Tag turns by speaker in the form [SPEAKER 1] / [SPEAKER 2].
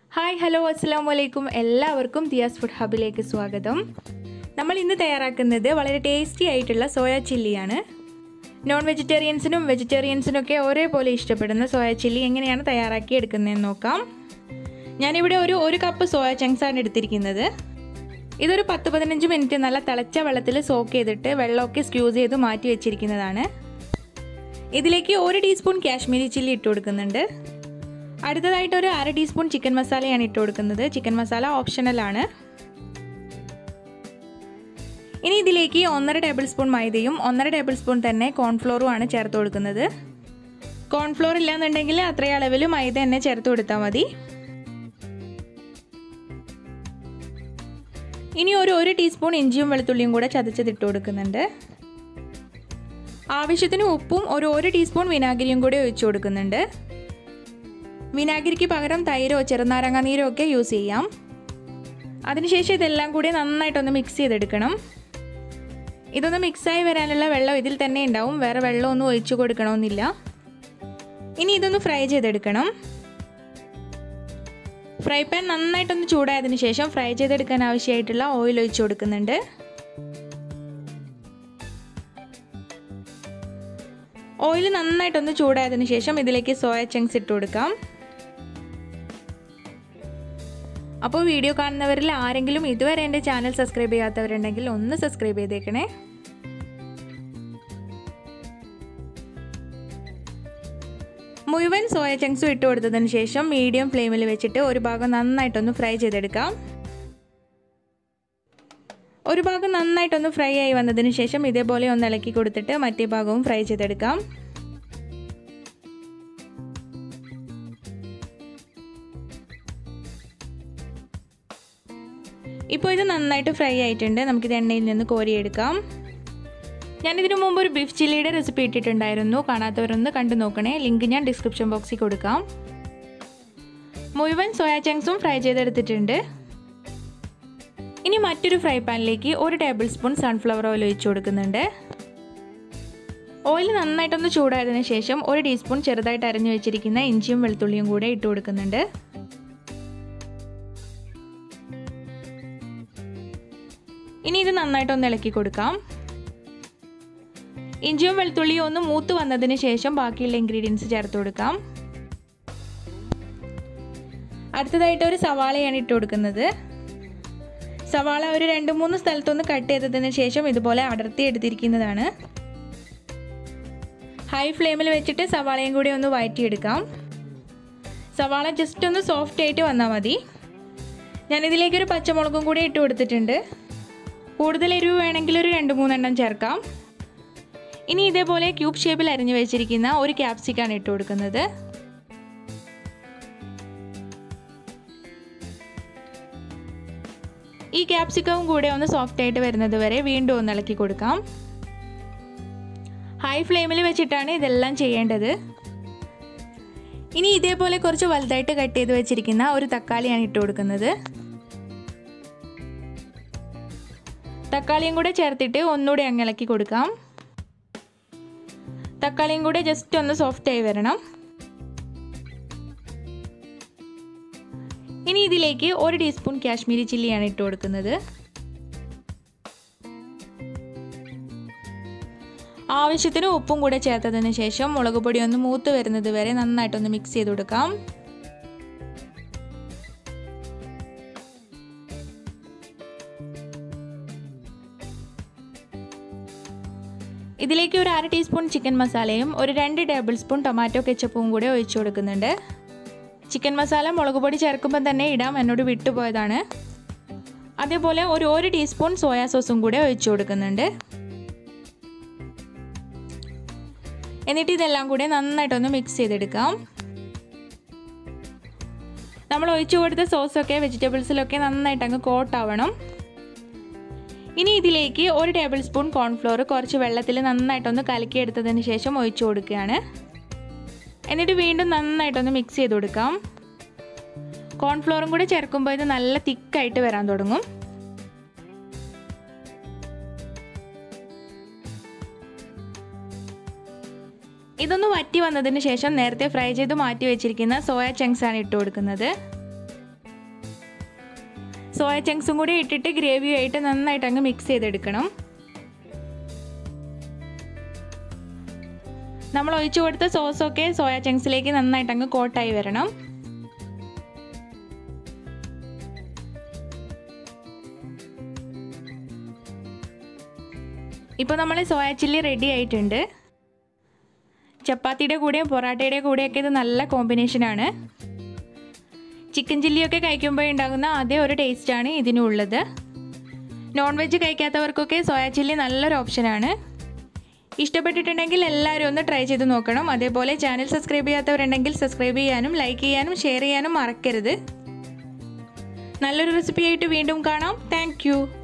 [SPEAKER 1] hi hello അസ്സാം വലൈക്കും എല്ലാവർക്കും ദിയാസ് ഫുഡ് ഹബിലേക്ക് സ്വാഗതം നമ്മൾ ഇന്ന് തയ്യാറാക്കുന്നത് വളരെ ടേസ്റ്റി ആയിട്ടുള്ള സോയ ചില്ലിയാണ് നോൺ വെജിറ്റേറിയൻസിനും വെജിറ്റേറിയൻസിനും ഒക്കെ ഒരേപോലെ ഇഷ്ടപ്പെടുന്ന സോയ ചില്ലി എങ്ങനെയാണ് തയ്യാറാക്കി എടുക്കുന്നതെന്ന് നോക്കാം ഞാനിവിടെ ഒരു ഒരു കപ്പ് സോയ ചങ്ക്സ് ആണ് എടുത്തിരിക്കുന്നത് ഇതൊരു പത്ത് പതിനഞ്ച് മിനിറ്റ് നല്ല തിളച്ച വെള്ളത്തിൽ സോക്ക് ചെയ്തിട്ട് വെള്ളമൊക്കെ സ്ക്യൂസ് ചെയ്ത് മാറ്റി വെച്ചിരിക്കുന്നതാണ് ഇതിലേക്ക് ഒരു ടീസ്പൂൺ കാശ്മീരി ചില്ലി ഇട്ട് കൊടുക്കുന്നുണ്ട് അടുത്തതായിട്ട് ഒരു അര ടീസ്പൂൺ ചിക്കൻ മസാലയാണ് ഇട്ട് കൊടുക്കുന്നത് ചിക്കൻ മസാല ഓപ്ഷണലാണ് ഇനി ഇതിലേക്ക് ഒന്നര ടേബിൾ സ്പൂൺ മൈദയും ഒന്നര ടേബിൾ സ്പൂൺ തന്നെ കോൺഫ്ലോറും ആണ് ചേർത്ത് കൊടുക്കുന്നത് കോൺഫ്ലോർ ഇല്ലാന്നുണ്ടെങ്കിൽ അത്രയും അളവിൽ മൈദ തന്നെ ചേർത്ത് കൊടുത്താൽ മതി ഇനി ഒരു ഒരു ടീസ്പൂൺ ഇഞ്ചിയും വെളുത്തുള്ളിയും കൂടെ ചതച്ചതിട്ട് കൊടുക്കുന്നുണ്ട് ആവശ്യത്തിന് ഉപ്പും ഒരു ഒരു ടീസ്പൂൺ വിനാഗിരിയും കൂടി ഒഴിച്ചു കൊടുക്കുന്നുണ്ട് വിനാഗിരിക്ക് പകരം തൈരോ ചെറുനാരങ്ങ നീരോ ഒക്കെ യൂസ് ചെയ്യാം അതിനുശേഷം ഇതെല്ലാം കൂടി നന്നായിട്ടൊന്ന് മിക്സ് ചെയ്തെടുക്കണം ഇതൊന്ന് മിക്സായി വരാനുള്ള വെള്ളം ഇതിൽ തന്നെ ഉണ്ടാവും വേറെ വെള്ളമൊന്നും ഒഴിച്ചു കൊടുക്കണമെന്നില്ല ഇനി ഇതൊന്ന് ഫ്രൈ ചെയ്തെടുക്കണം ഫ്രൈ പാൻ നന്നായിട്ടൊന്ന് ചൂടായതിനു ശേഷം ഫ്രൈ ചെയ്തെടുക്കാൻ ആവശ്യമായിട്ടുള്ള ഓയിൽ ഒഴിച്ചു കൊടുക്കുന്നുണ്ട് ഓയിൽ നന്നായിട്ടൊന്ന് ചൂടായതിനു ശേഷം ഇതിലേക്ക് സോയ ചങ്ക്സ് ഇട്ട് കൊടുക്കാം അപ്പോൾ വീഡിയോ കാണുന്നവരിൽ ആരെങ്കിലും ഇതുവരെ എൻ്റെ ചാനൽ സബ്സ്ക്രൈബ് ചെയ്യാത്തവരുണ്ടെങ്കിൽ ഒന്ന് സബ്സ്ക്രൈബ് ചെയ്തേക്കണേ മുഴുവൻ സോയ ചങ്ക്സും ഇട്ട് കൊടുത്തതിന് ശേഷം മീഡിയം ഫ്ലെയിമിൽ വെച്ചിട്ട് ഒരു ഭാഗം നന്നായിട്ടൊന്ന് ഫ്രൈ ചെയ്തെടുക്കാം ഒരു ഭാഗം നന്നായിട്ടൊന്ന് ഫ്രൈ ആയി വന്നതിന് ശേഷം ഇതേപോലെ ഒന്ന് ഇളക്കി കൊടുത്തിട്ട് മറ്റേ ഭാഗവും ഫ്രൈ ചെയ്തെടുക്കാം ഇപ്പോൾ ഇത് നന്നായിട്ട് ഫ്രൈ ആയിട്ടുണ്ട് നമുക്കിത് എണ്ണയിൽ നിന്ന് കോരിയെടുക്കാം ഞാനിതിനു മുമ്പ് ഒരു ബീഫ് ചില്ലിയുടെ റെസിപ്പി ഇട്ടിട്ടുണ്ടായിരുന്നു കാണാത്തവരൊന്ന് കണ്ടു നോക്കണേ ലിങ്ക് ഞാൻ ഡിസ്ക്രിപ്ഷൻ ബോക്സിൽ കൊടുക്കാം മുഴുവൻ സോയാ ചങ്ക്സും ഫ്രൈ ചെയ്തെടുത്തിട്ടുണ്ട് ഇനി മറ്റൊരു ഫ്രൈ പാനിലേക്ക് ഒരു ടേബിൾ സ്പൂൺ സൺഫ്ലവർ ഓയിൽ ഒഴിച്ചു കൊടുക്കുന്നുണ്ട് ഓയിൽ നന്നായിട്ടൊന്ന് ചൂടായതിനു ശേഷം ഒരു ടീസ്പൂൺ ചെറുതായിട്ട് അരഞ്ഞു വെച്ചിരിക്കുന്ന ഇഞ്ചിയും വെളുത്തുള്ളിയും കൂടെ ഇട്ട് കൊടുക്കുന്നുണ്ട് ഇനി ഇത് നന്നായിട്ടൊന്ന് ഇളക്കി കൊടുക്കാം ഇഞ്ചിയും വെളുത്തുള്ളിയും ഒന്ന് മൂത്ത് വന്നതിന് ശേഷം ബാക്കിയുള്ള ഇൻഗ്രീഡിയൻസ് ചേർത്ത് കൊടുക്കാം അടുത്തതായിട്ട് ഒരു സവാളയാണ് ഇട്ട് കൊടുക്കുന്നത് സവാള ഒരു രണ്ട് മൂന്ന് സ്ഥലത്തൊന്ന് കട്ട് ചെയ്തതിന് ശേഷം ഇതുപോലെ അടർത്തി എടുത്തിരിക്കുന്നതാണ് ഹൈ ഫ്ലെയിമിൽ വെച്ചിട്ട് സവാളയും കൂടി ഒന്ന് വഴറ്റിയെടുക്കാം സവാള ജസ്റ്റ് ഒന്ന് സോഫ്റ്റ് ആയിട്ട് വന്നാൽ മതി ഞാനിതിലേക്ക് ഒരു പച്ചമുളകും കൂടി ഇട്ട് കൊടുത്തിട്ടുണ്ട് കൂടുതൽ എരിവ് വേണമെങ്കിൽ ഒരു രണ്ട് മൂന്നെണ്ണം ചേർക്കാം ഇനി ഇതേപോലെ ക്യൂബ് ഷേപ്പിൽ അരിഞ്ഞു വെച്ചിരിക്കുന്ന ഒരു ക്യാപ്സിക്കാണ് ഇട്ട് കൊടുക്കുന്നത് ഈ ക്യാപ്സിക്കവും കൂടെ ഒന്ന് സോഫ്റ്റ് ആയിട്ട് വരുന്നത് വരെ വീണ്ടും ഒന്ന് ഇളക്കി കൊടുക്കാം ഹൈ ഫ്ലെയിമിൽ വെച്ചിട്ടാണ് ഇതെല്ലാം ചെയ്യേണ്ടത് ഇനി ഇതേപോലെ കുറച്ച് വലുതായിട്ട് കട്ട് ചെയ്ത് വെച്ചിരിക്കുന്ന ഒരു തക്കാളിയാണ് ഇട്ട് കൊടുക്കുന്നത് തക്കാളിയും കൂടെ ചേർത്തിട്ട് ഒന്നുകൂടി അങ്ങ് ഇളക്കി കൊടുക്കാം തക്കാളിയും കൂടെ ജസ്റ്റ് ഒന്ന് സോഫ്റ്റ് ആയി വരണം ഇനി ഇതിലേക്ക് ഒരു ടീസ്പൂൺ കാശ്മീരി ചില്ലിയാണ് ഇട്ട് കൊടുക്കുന്നത് ആവശ്യത്തിന് ഉപ്പും കൂടെ ചേർത്തതിന് ശേഷം മുളക് പൊടി ഒന്ന് മൂത്ത് വരുന്നത് വരെ നന്നായിട്ടൊന്ന് മിക്സ് ചെയ്ത് കൊടുക്കാം ഇതിലേക്ക് ഒരു അര ടീസ്പൂൺ ചിക്കൻ മസാലയും ഒരു രണ്ട് ടേബിൾ സ്പൂൺ ടൊമാറ്റോ കെച്ചപ്പും കൂടെ ഒഴിച്ചു കൊടുക്കുന്നുണ്ട് ചിക്കൻ മസാല മുളക് പൊടി ചേർക്കുമ്പോൾ തന്നെ ഇടാം എന്നോട് വിട്ടുപോയതാണ് അതേപോലെ ഒരു ഒരു ടീസ്പൂൺ സോയാ സോസും കൂടെ ഒഴിച്ചു കൊടുക്കുന്നുണ്ട് എന്നിട്ട് ഇതെല്ലാം കൂടെ നന്നായിട്ടൊന്ന് മിക്സ് ചെയ്തെടുക്കാം നമ്മൾ ഒഴിച്ചു കൊടുത്ത സോസൊക്കെ വെജിറ്റബിൾസിലൊക്കെ നന്നായിട്ട് അങ്ങ് കോട്ടാവണം ഇനി ഇതിലേക്ക് ഒരു ടേബിൾ സ്പൂൺ കോൺഫ്ലോർ കുറച്ച് വെള്ളത്തിൽ നന്നായിട്ടൊന്ന് കലക്കിയെടുത്തതിന് ശേഷം ഒഴിച്ചു കൊടുക്കുകയാണ് എന്നിട്ട് വീണ്ടും നന്നായിട്ടൊന്ന് മിക്സ് ചെയ്ത് കൊടുക്കാം കോൺഫ്ലോറും കൂടി ചേർക്കുമ്പോൾ ഇത് നല്ല തിക്കായിട്ട് വരാൻ തുടങ്ങും ഇതൊന്ന് വറ്റി വന്നതിന് ശേഷം നേരത്തെ ഫ്രൈ ചെയ്ത് മാറ്റി വെച്ചിരിക്കുന്ന സോയ ചങ്ക്സ് ആണ് ഇട്ട് കൊടുക്കുന്നത് സോയ ചങ്ക്സും കൂടി ഇട്ടിട്ട് ഗ്രേവിയുമായിട്ട് നന്നായിട്ട് അങ്ങ് മിക്സ് ചെയ്തെടുക്കണം നമ്മൾ ഒഴിച്ചു കൊടുത്ത സോസൊക്കെ സോയ ചങ്ക്സിലേക്ക് നന്നായിട്ട് അങ്ങ് കോട്ടായി വരണം ഇപ്പോൾ നമ്മൾ സോയ ചില്ലി റെഡി ആയിട്ടുണ്ട് ചപ്പാത്തിയുടെ കൂടെയും പൊറാട്ടയുടെ കൂടെയൊക്കെ ഇത് നല്ല കോമ്പിനേഷനാണ് ചിക്കൻ ചില്ലിയൊക്കെ കഴിക്കുമ്പോൾ ഉണ്ടാകുന്ന അതേ ഒരു ടേസ്റ്റാണ് ഇതിനുള്ളത് നോൺ വെജ് കഴിക്കാത്തവർക്കൊക്കെ സോയ ചില്ലി നല്ലൊരു ഓപ്ഷനാണ് ഇഷ്ടപ്പെട്ടിട്ടുണ്ടെങ്കിൽ എല്ലാവരും ഒന്ന് ട്രൈ ചെയ്ത് നോക്കണം അതേപോലെ ചാനൽ സബ്സ്ക്രൈബ് ചെയ്യാത്തവരുണ്ടെങ്കിൽ സബ്സ്ക്രൈബ് ചെയ്യാനും ലൈക്ക് ചെയ്യാനും ഷെയർ ചെയ്യാനും മറക്കരുത് നല്ലൊരു റെസിപ്പി ആയിട്ട് വീണ്ടും കാണാം താങ്ക്